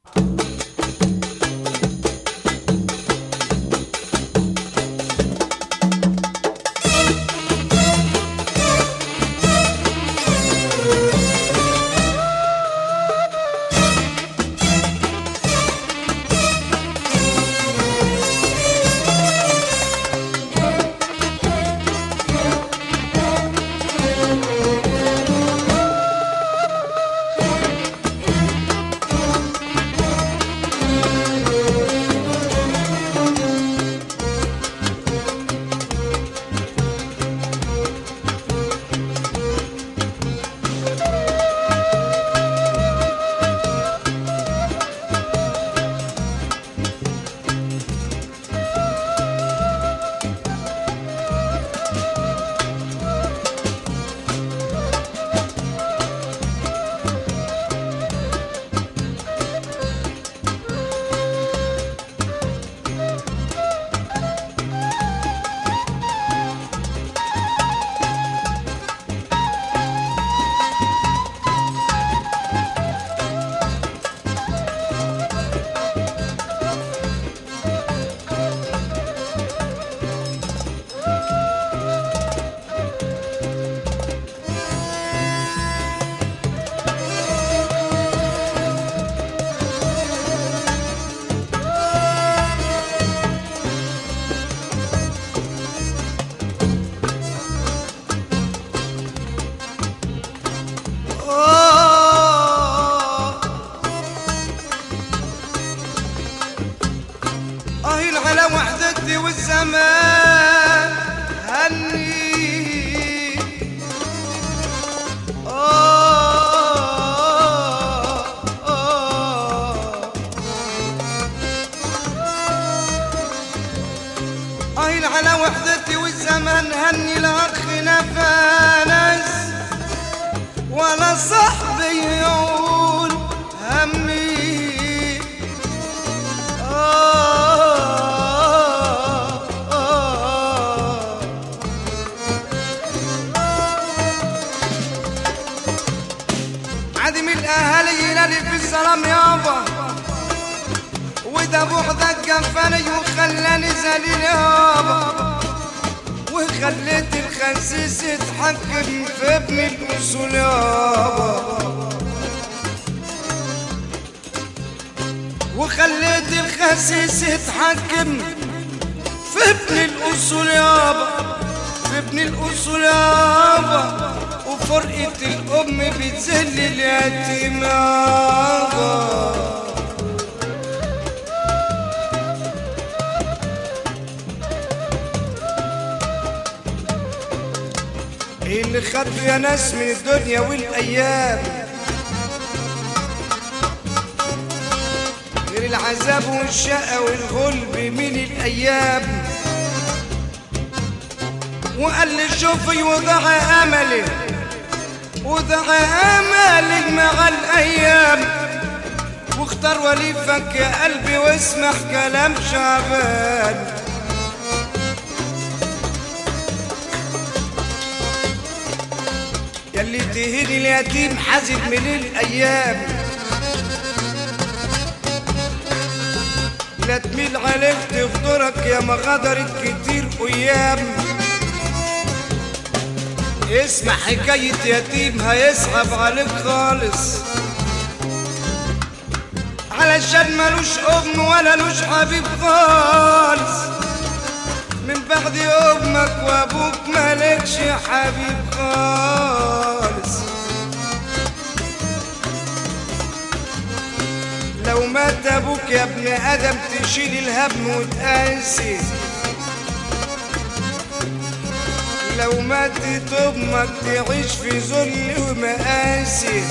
والزمان هني آه آه أهل على وحدتي والزمان هني الأخ نفانس ولا صاحبي يقول همي آه آه عدم الأهالي ينادي في السلام يابا وده بعدك كفاني وخلاني ذليل يابا وخليت الخسيس يتحكم في ابن الأصول يابا وخليت الخسيس يتحكم في ابن الأصول يابا في ابن الأصول يابا وفرقة الأم بتذل اليتيم يابا إيه اللي خدوا يا ناس من الدنيا والأيام غير العذاب والشقة والغلب من الأيام وقال لي شوفي وضع أملي وضع أملي مع الأيام واختار وليفك يا قلبي واسمع كلام شعبان ياللي تهين اليتيم حزن من الأيام لا تميل عليك تغدرك يا ما غدرت كتير أيام اسمع حكاية يتيم هيصعب عليك خالص علشان ملوش أم ولا لوش حبيب خالص من بعد أمك وأبوك مالكش حبيب خالص لو مات أبوك يا ابن آدم تشيل الهم وتقاسي لو ماتت أمك تعيش في ذل ومقاسي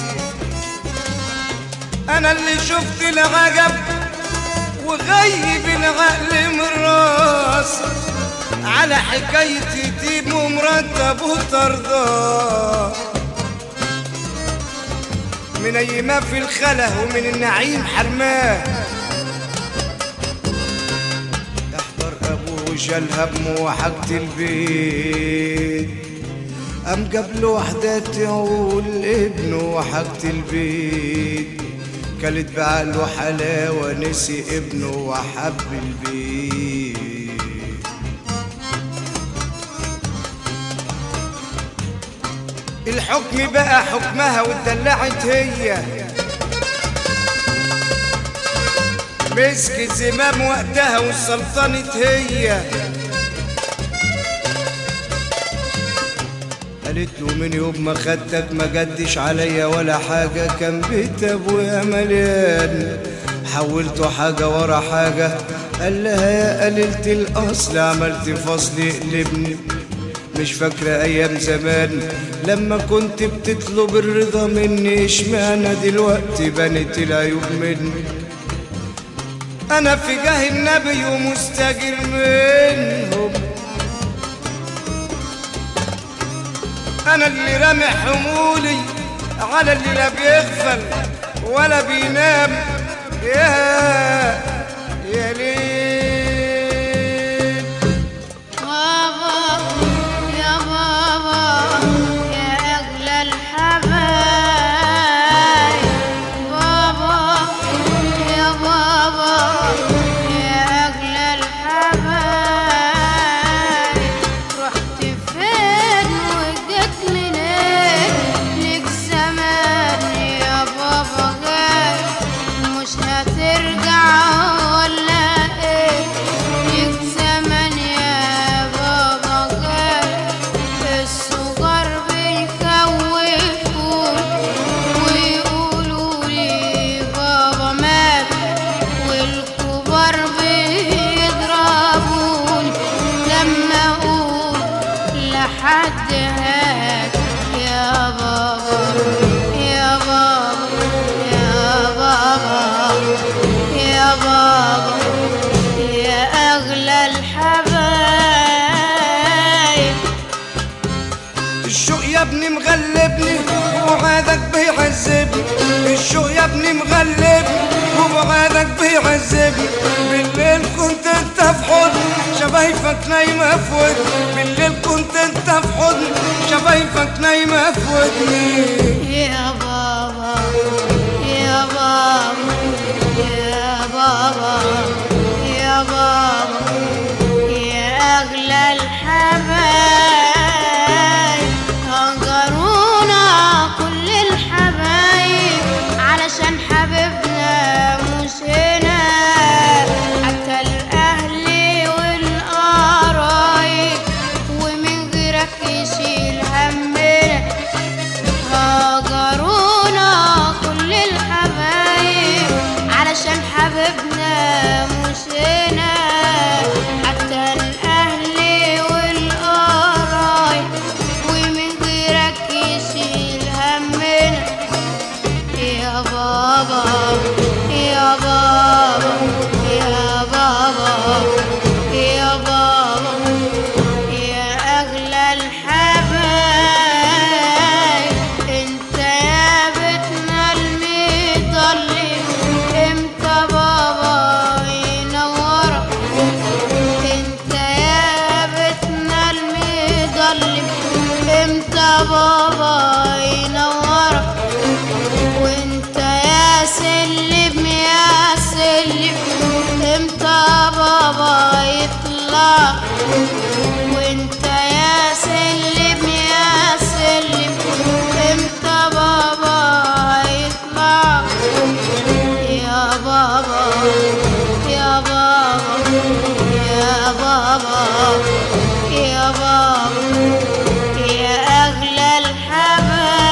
أنا اللي شفت العجب وغيب العقل من راسي على حكاية يتيم ومرتب وطرداه من أي ما في الخلا ومن النعيم حرماه يحضر أبوه شال همه وحاجة البيت قام جاب له وحدة تعول ابنه وحاجة البيت كلت بعقله حلاوة نسي ابنه وحب البيت الحكم بقى حكمها واتدلعت هي مسكت زمام وقتها والسلطنة هي قالت له من يوم ما خدتك ما جدش عليا ولا حاجة كان بيت ابويا مليان حولته حاجة ورا حاجة قال لها يا قليلة الأصل عملت فصل يقلبني مش فاكرة أيام زمان لما كنت بتطلب الرضا مني اشمعنى دلوقتي بنت العيوب مني أنا في جاه النبي ومستجر منهم أنا اللي رامي حمولي على اللي لا بيغفل ولا بينام يا يا ليل بابا يا بابا يا أغلى الحبايب بابا يا بابا يا أغلى الحبايب رحت فين وجيت منين لك زمان يا بابا جاي مش هترجع ولا ايه لك زمان يا بابا جاي الصغار بيخوفون ويقولوا لي بابا مات والكبار بيضربوني لما اقول لحد هات يا بابا يا بابا يا بابا يا بابا يا اغلى الحبايب الشوق يا ابني مغلبني وبعادك بيعذبني الشوق يا ابني مغلبني وبعادك بيعذبني بالليل كنت انت في حضن شفايفك نايمة في ودني بالليل كنت انت في حضن شفايفك نايمة في ودني يا بابا يا بابا يا بابا يا بابا يا أغلى الحبايب هجرونا كل الحبايب علشان حبيبنا مش هنا حتى الأهل والقرايب ومن غيرك يشيل همنا هاجرونا كل الحبايب علشان حبيبنا مش هنا حتى الأهل والقرايب ومن غيرك يشيل همنا يا بابا يا بابا يا بابا يا بابا يا أغلى الحبايب انت يا بيتنا المضلم امتى بابا ينورك انت يا بيتنا المضلم امتى بابا ينورك وانت يا سلم يا سلم امتى بابا يطلع وانت يا سلم يا سلم امتى بابا يطلع يا بابا يا بابا يا بابا يا بابا يا أغلى الحبايب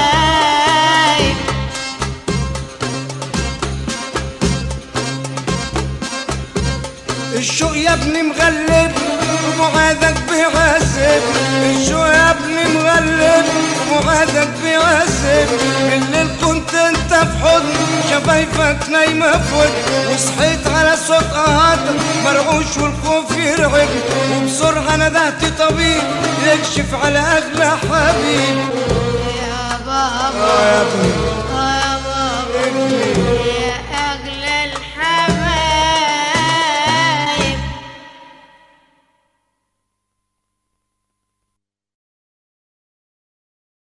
الشوق يا ابني مغلب وبعادك بيعذب الشوق يا ابني مغلب وبعادك بيعذب بالليل كنت انت في حضن شفايفك نايمة في ودني وصحيت على صوت قهاتك مرعوش والخوف يرعبني وبسرعة ندهت طبيب يكشف على أغلى حبيب يا بابا آه يا ابني يا بابا ابني